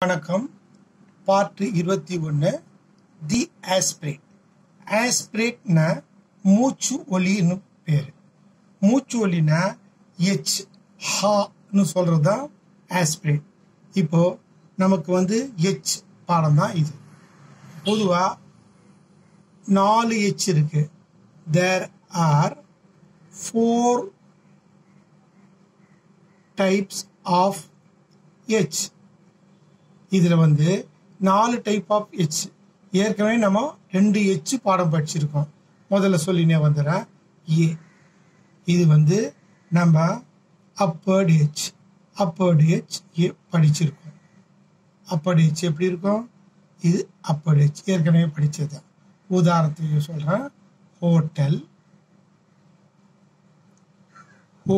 வணக்கம் பார்ட் இருபத்தி ஒன்று தி ஆஸ்பிரேட் ஆஸ்பிரேட்னா மூச்சு ஒலின்னு பேர் மூச்சு ஒலினா எச் ஹான்னு சொல்கிறது தான் ஆஸ்பிரேட் இப்போ நமக்கு வந்து எச் பாடம் தான் இது பொதுவாக நாலு எச் இருக்கு there are four types of H இதில் வந்து நாலு டைப் ஆஃப் எச் ஏற்கனவே நம்ம ரெண்டு எச் பாடம் படிச்சிருக்கோம் முதல்ல சொல்லினே வந்துடுறேன் ஏ இது வந்து நம்ம அப்பர்டு எச் அப்பர்டு எச் ஏ படிச்சிருக்கோம் அப்பர்டு எச் எப்படி இருக்கும் இது அப்பர்டு எச் ஏற்கனவே படித்தது உதாரணத்துக்கு சொல்கிறேன் ஹோட்டல் ஹோ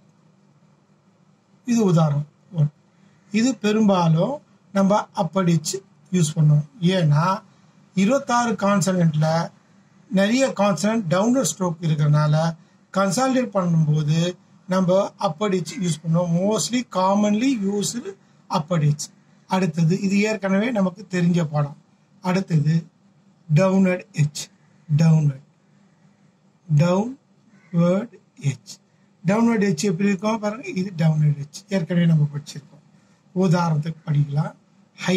இது உதாரணம் ஒன் இது பெரும்பாலும் நம்ம அப்படிச்சு யூஸ் பண்ணுவோம் ஏன்னா இருபத்தாறு கான்சனண்ட்ல நிறைய கான்சனன்ட் டவுனர் ஸ்ட்ரோக் இருக்கிறனால கன்சாலிடேட் பண்ணும்போது நம்ம அப்படிச்சு யூஸ் பண்ணுவோம் மோஸ்ட்லி காமன்லி யூஸ்டு அப்படிச்சு அடுத்தது இது ஏற்கனவே நமக்கு தெரிஞ்ச பாடம் அடுத்தது downward H downward downward H downward H எப்படி இருக்கும் பாருங்க இது டவுன்வர்ட் எச் ஏற்கனவே நம்ம படிச்சிருக்கோம் உதாரணத்துக்கு படிக்கலாம் ஹை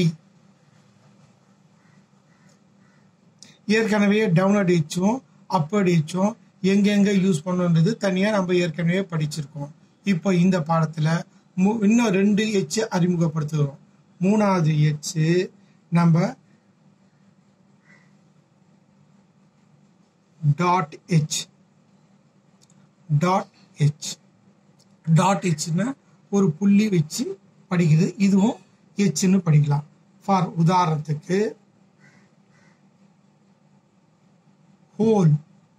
ஏற்கனவே டவுன்வர்ட் எச்சும் அப்பர்ட் எச்சும் எங்கெங்க யூஸ் பண்ணுன்றது தனியாக நம்ம ஏற்கனவே படிச்சிருக்கோம் இப்போ இந்த பாடத்தில் இன்னும் ரெண்டு எச் அறிமுகப்படுத்துகிறோம் மூணாவது எச்சு நம்ம dot H dot H dot ஹெச்னா ஒரு புள்ளி வச்சு படிக்குது இதுவும் ஹெச்னு படிக்கலாம் ஃபார் உதாரணத்துக்கு ஹோல்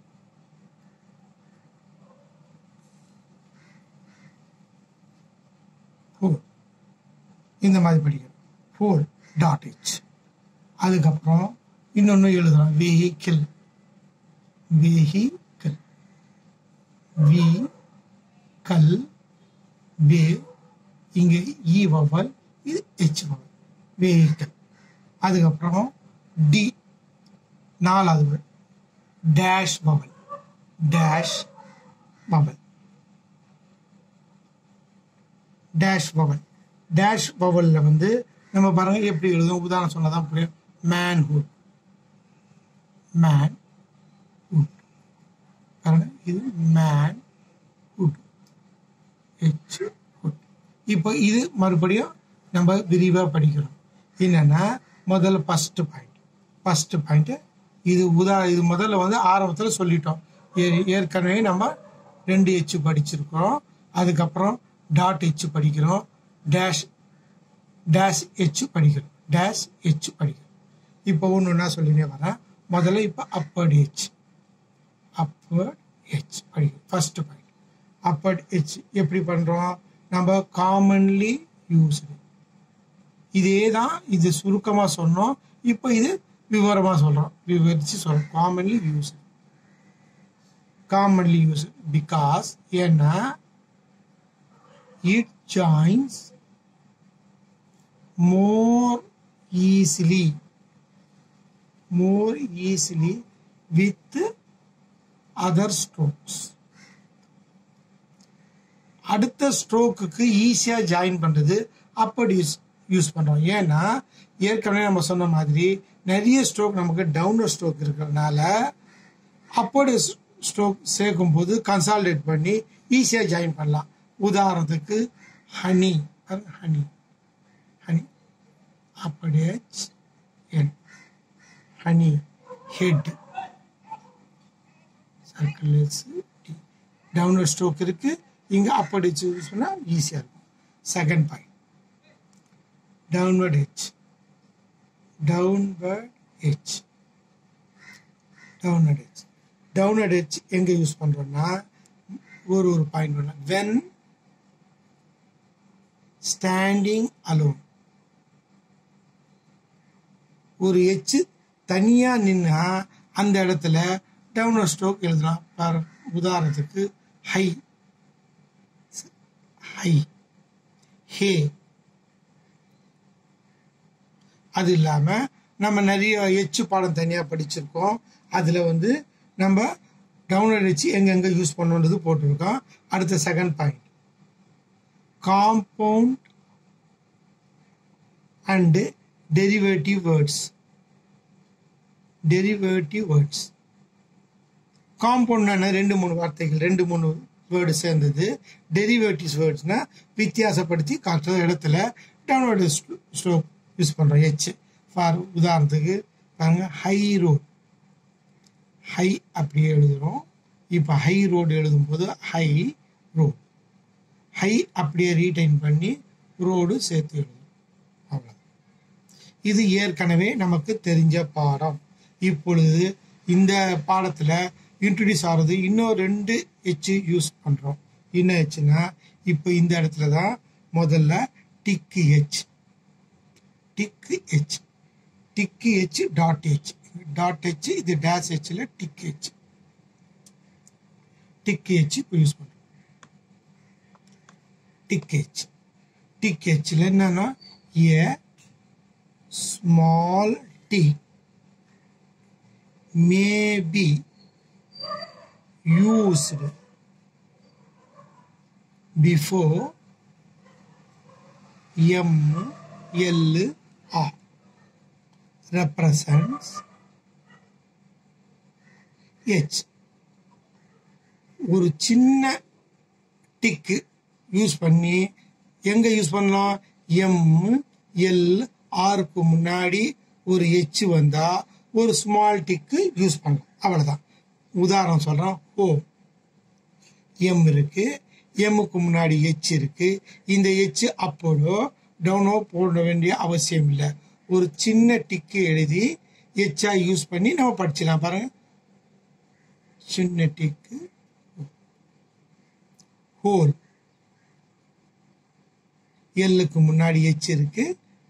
ஹோல் இந்த மாதிரி படிக்கிறோம் ஹோல் டாட் ஹெச் அதுக்கப்புறம் இன்னொன்று எழுதுறோம் வெஹிக்கிள் வெஹிக்கிள் வி கல் வே இங்கே இ வவல் இது ஹெச் வவல் வெஹிக்கல் அதுக்கப்புறம் டி நாலாவது dash vowel dash vowel dash vowel dash வவல்ல வந்து நம்ம பாருங்க எப்படி எழுதும் உதாரணம் சொன்னதான் புரியும் மேன்ஹுட் மேன் பாருங்க இது மேன் ஹுட் ஹெச் ஹுட் இப்போ இது மறுபடியும் நம்ம விரிவாக படிக்கிறோம் என்னன்னா முதல்ல ஃபர்ஸ்ட் பாயிண்ட் ஃபர்ஸ்ட் பாயிண்ட் இது உதா இது முதல்ல வந்து ஆரம்பத்தில் சொல்லிட்டோம் ஏற்கனவே நம்ம ரெண்டு ஹெச் படிச்சிருக்கிறோம் அதுக்கப்புறம் டாட் ஹெச் படிக்கிறோம் டேஷ் டேஷ் ஹெச் படிக்கிறோம் டேஷ் ஹெச் படிக்கிறோம் இப்போ ஒன்று ஒன்றா சொல்லினே வரேன் முதல்ல இப்போ அப்பர்ட் ஹெச் அப்பர்ட் ஹெச் படிக்கும் ஃபர்ஸ்ட் பாயிண்ட் அப்பர்ட் ஹெச் எப்படி பண்ணுறோம் நம்ம காமன்லி யூஸ்டு இதே தான் இது சுருக்கமாக சொன்னோம் இப்போ இது விவரமாக சொல்கிறோம் விவரித்து சொல்கிறோம் commonly used commonly use because ஏன்னா it joins more easily more easily with other strokes அடுத்த ஸ்ட்ரோக்குக்கு ஈஸியாக ஜாயின் பண்ணுறது அப்படி யூஸ் யூஸ் பண்ணுறோம் ஏன்னா ஏற்கனவே நம்ம சொன்ன மாதிரி நிறைய ஸ்ட்ரோக் நமக்கு டவுனர் ஸ்ட்ரோக் இருக்கிறதுனால அப்படி ஸ்ட்ரோக் சேர்க்கும் போது கன்சால்டேட் பண்ணி ஈஸியாக ஜாயின் பண்ணலாம் உதாரணத்துக்கு ஹனி ஹனி ஹனி அப்படி என் honey head circle downward stroke இருக்கு இங்க அப்படி யூஸ் பண்ணா ஈஸியா இருக்கும் second point downward H downward H downward H downward H எங்க யூஸ் பண்றோம்னா ஒரு ஒரு பாயிண்ட் பண்ணலாம் வென் ஸ்டாண்டிங் அலோன் ஒரு எச்சு தனியா நின்னா அந்த இடத்துல டவுனர் ஸ்ட்ரோக் எழுதலாம் பாரு உதாரணத்துக்கு ஹை ஹை ஹே அது இல்லாமல் நம்ம நிறைய எச்சு பாடம் தனியாக படிச்சிருக்கோம் அதில் வந்து நம்ம டவுன்லோட் வச்சு எங்கெங்கே யூஸ் பண்ணணுன்றது போட்டிருக்கோம் அடுத்த second point compound and derivative words derivative words காம்பவுண்ட்னா ரெண்டு மூணு வார்த்தைகள் ரெண்டு மூணு வேர்டு சேர்ந்தது டெரிவேட்டிவ்ஸ் வேர்ட்ஸ்னா வித்தியாசப்படுத்தி காட்டுற இடத்துல டவுன்லோடு ஸ்லோப் யூஸ் பண்ணுறோம் ஹெச் ஃபார் உதாரணத்துக்கு பாருங்க ஹை ரோட் ஹை அப்படியே எழுதுகிறோம் இப்போ ஹை ரோடு எழுதும்போது ஹை ரோட் ஹை அப்படியே ரீடைன் பண்ணி ரோடு சேர்த்து எழுதும் அவ்வளோ இது ஏற்கனவே நமக்கு தெரிஞ்ச பாடம் இப்பொழுது இந்த பாடத்தில் இன்ட்ரடியூஸ் ஆகிறது இன்னும் ரெண்டு ஹெச் யூஸ் பண்ணுறோம் என்ன ஹெச்னா இப்போ இந்த இடத்துல தான் முதல்ல டிக்கு H tick H tick H dot H dot H இது டேஷ் ஹெச்சில் டிக் ஹெச் டிக் ஹெச் இப்போ யூஸ் பண்ணுறோம் டிக் ஹெச் டிக் ஹெச்சில் என்னன்னா a small tick may be used before M L R represents H ஒரு சின்ன டிக்கு யூஸ் பண்ணி எங்க யூஸ் பண்ணலாம் எம் எல் ஆருக்கு முன்னாடி ஒரு எச் வந்தா ஒரு ஸ்மால் டிக்கு யூஸ் பண்ணலாம் அவ்வளவுதான் உதாரணம் சொல்றோம் ஓ எம் இருக்கு எம்முக்கு முன்னாடி எச் இருக்கு இந்த எச் அப்போடோ டவுனோ போட வேண்டிய அவசியம் இல்லை ஒரு சின்ன டிக்கு எழுதி எச்சா யூஸ் பண்ணி நம்ம படிச்சிடலாம் பாருங்க சின்ன டிக்கு ஹோல் எல்லுக்கு முன்னாடி எச் இருக்கு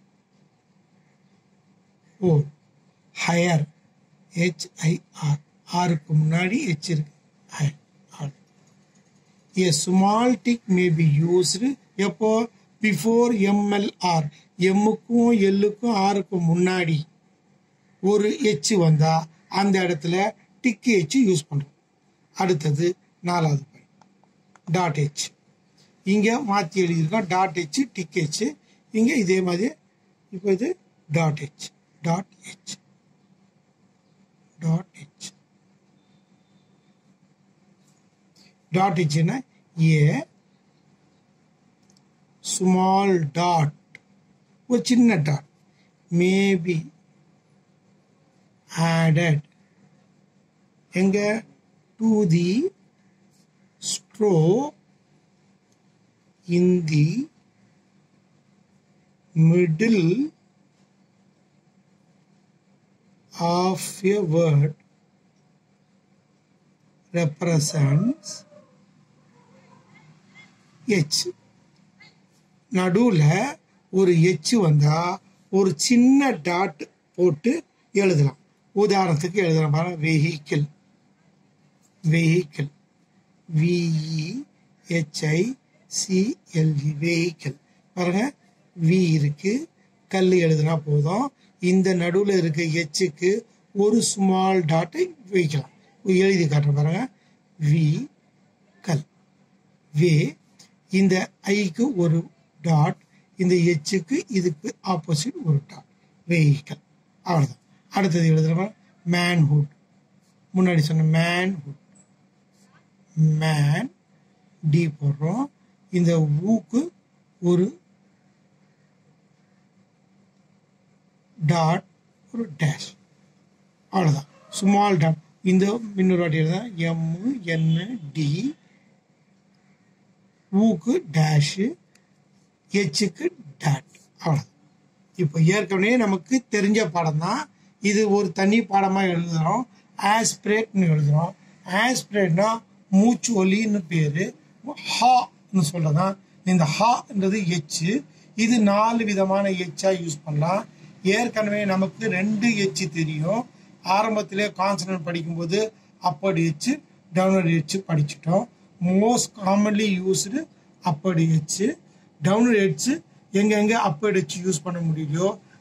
ஹோல் ஹயர் ஹெச்ஐஆர் ஆருக்கு முன்னாடி ஹெச் இருக்கு higher a small tick may be used எப்போ பிஃபோர் எம்எல்ஆர் எம்முக்கும் எல்லுக்கும் ஆருக்கும் முன்னாடி ஒரு ஹெச் வந்தா அந்த இடத்துல டிக்கு ஹெச் யூஸ் பண்ணுறோம் அடுத்தது நாலாவது பாயிண்ட் டாட் ஹெச் இங்கே மாற்றி எழுதியிருக்கோம் டாட் ஹெச் டிக் ஹெச் இங்கே இதே மாதிரி இப்போ இது dot H dot H dot H dot ஹெச்னா ஏ ஸ்மால் டாட் ஒரு சின்ன டாட் மேபி ஆடட் எங்க to the stroke in the middle of a word represents h நடுவில் ஒரு எச் வந்தா ஒரு சின்ன டாட் போட்டு எழுதலாம் உதாரணத்துக்கு எழுதலாம் பாருங்க vehicle vehicle VE HI CLV vehicle பாருங்க வி இருக்கு கல் எழுதுனா போதும் இந்த நடுவில் இருக்க எச்சுக்கு ஒரு ஸ்மால் டாட்டை வைக்கலாம் எழுதி காட்டுறேன் பாருங்க வி கல் வே இந்த ஐக்கு ஒரு டாட் இந்த எச்சுக்கு இதுக்கு ஆப்போசிட் ஒரு டாட் வெஹிக்கல் அவ்வளோதான் அடுத்தது எழுதுறோம் மேன்ஹுட் முன்னாடி சொன்ன மேன்ஹுட் மேன் டி போடுறோம் இந்த ஊக்கு ஒரு டாட் ஒரு டேஷ் அவ்வளோதான் ஸ்மால் டாட் இந்த இன்னொரு வாட்டி எழுதான் M N D hook dash ஹெச்சுக்கு டாட் அவ்வளோதான் இப்போ ஏற்கனவே நமக்கு தெரிஞ்ச பாடம் தான் இது ஒரு தனி பாடமாக எழுதுகிறோம் ஆஸ்பிரேட்னு எழுதுகிறோம் ஆஸ்பிரேட்னா மூச்சு ஒலின்னு பேர் ஹான்னு சொல்லதான் இந்த ஹான்றது எச்சு இது நாலு விதமான எச்சா யூஸ் பண்ணலாம் ஏற்கனவே நமக்கு ரெண்டு எச்சு தெரியும் ஆரம்பத்திலே கான்சனன்ட் படிக்கும்போது அப்படி எச்சு டவுன்லோட் எச்சு படிச்சிட்டோம் மோஸ்ட் காமன்லி யூஸ்டு அப்படி எச்சு டவுன்லோட் எச்சு எங்கெங்கே அப்படி எச்சு யூஸ் பண்ண முடியலையோ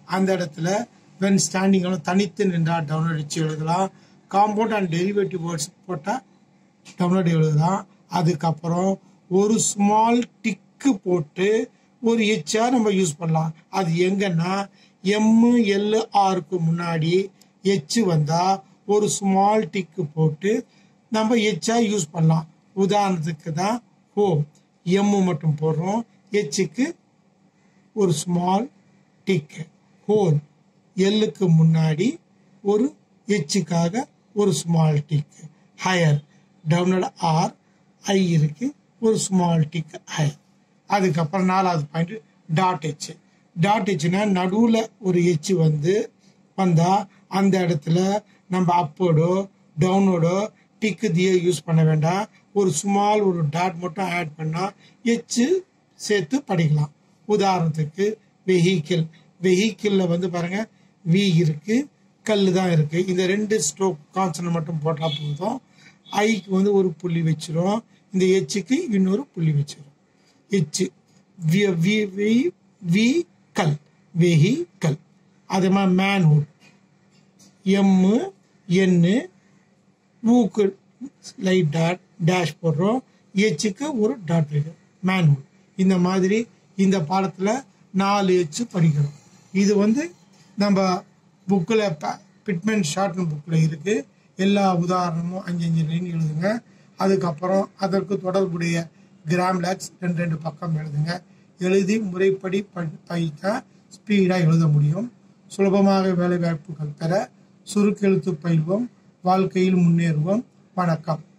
அந்த இடத்துல வென் ஸ்டாண்டிங் தனித்து நின்றால் டவுன்லோட் வச்சு எழுதலாம் காம்பவுண்ட் அண்ட் டெரிவேட்டிவ் வேர்ட்ஸ் போட்டால் டவுன்லோட் எழுதலாம் அதுக்கப்புறம் ஒரு ஸ்மால் டிக்கு போட்டு ஒரு ஹெச்சா நம்ம யூஸ் பண்ணலாம் அது எங்கன்னா எம்மு எல் ஆருக்கு முன்னாடி ஹெச் வந்தா ஒரு ஸ்மால் டிக்கு போட்டு நம்ம ஹெச்சா யூஸ் பண்ணலாம் உதாரணத்துக்கு தான் ஹோம் எம்மு மட்டும் போடுறோம் ஹெச்சுக்கு ஒரு ஸ்மால் டிக் ஹோல் எல்லுக்கு முன்னாடி ஒரு ஹெச்சுக்காக ஒரு ஸ்மால் டிக் ஹையர் டவுனோட ஆர் ஐ இருக்கு ஒரு ஸ்மால் டிக் ஹையர் அதுக்கப்புறம் நாலாவது பாயிண்ட் டாட் ஹெச் டாட் ஹெச்னா நடுவில் ஒரு ஹெச் வந்து வந்தால் அந்த இடத்துல நம்ம அப்போடோ டவுனோடோ டிக்கு தியோ யூஸ் பண்ண வேண்டாம் ஒரு ஸ்மால் ஒரு டாட் மட்டும் ஆட் பண்ணால் ஹெச் சேர்த்து படிக்கலாம் உதாரணத்துக்கு வெஹிக்கிள் வெஹிக்கிளில் வந்து பாருங்க வி இருக்கு கல் தான் இருக்கு இந்த ரெண்டு ஸ்ட்ரோக் கான்சன் மட்டும் போட்டால் போதும் ஐக்கு வந்து ஒரு புள்ளி வச்சிரும் இந்த ஹெச்சுக்கு இன்னொரு புள்ளி வச்சிரும் H V V V V கல் வெஹிக்கல் அதே மாதிரி மேன்ஹுட் எம்மு என்னு ஊக்கு லைட் டாட் டேஷ் போடுறோம் ஹெச்சுக்கு ஒரு டாட் இருக்கு மேன்ஹுட் இந்த மாதிரி இந்த பாடத்தில் நாலு ஹெச் படிக்கிறோம் இது வந்து நம்ம புக்கில் பிட்மெண்ட் ஷார்ட் புக்கில் இருக்குது எல்லா உதாரணமும் அஞ்சு அஞ்சு லைன் எழுதுங்க அதுக்கப்புறம் அதற்கு தொடர்புடைய கிராம் லேக்ஸ் ரெண்டு ரெண்டு பக்கம் எழுதுங்க எழுதி முறைப்படி ப- பயிற்ற ஸ்பீடாக எழுத முடியும் சுலபமாக வேலை வாய்ப்புகள் பெற சுருக்கெழுத்து பயில்வோம் வாழ்க்கையில் முன்னேறுவோம் வணக்கம்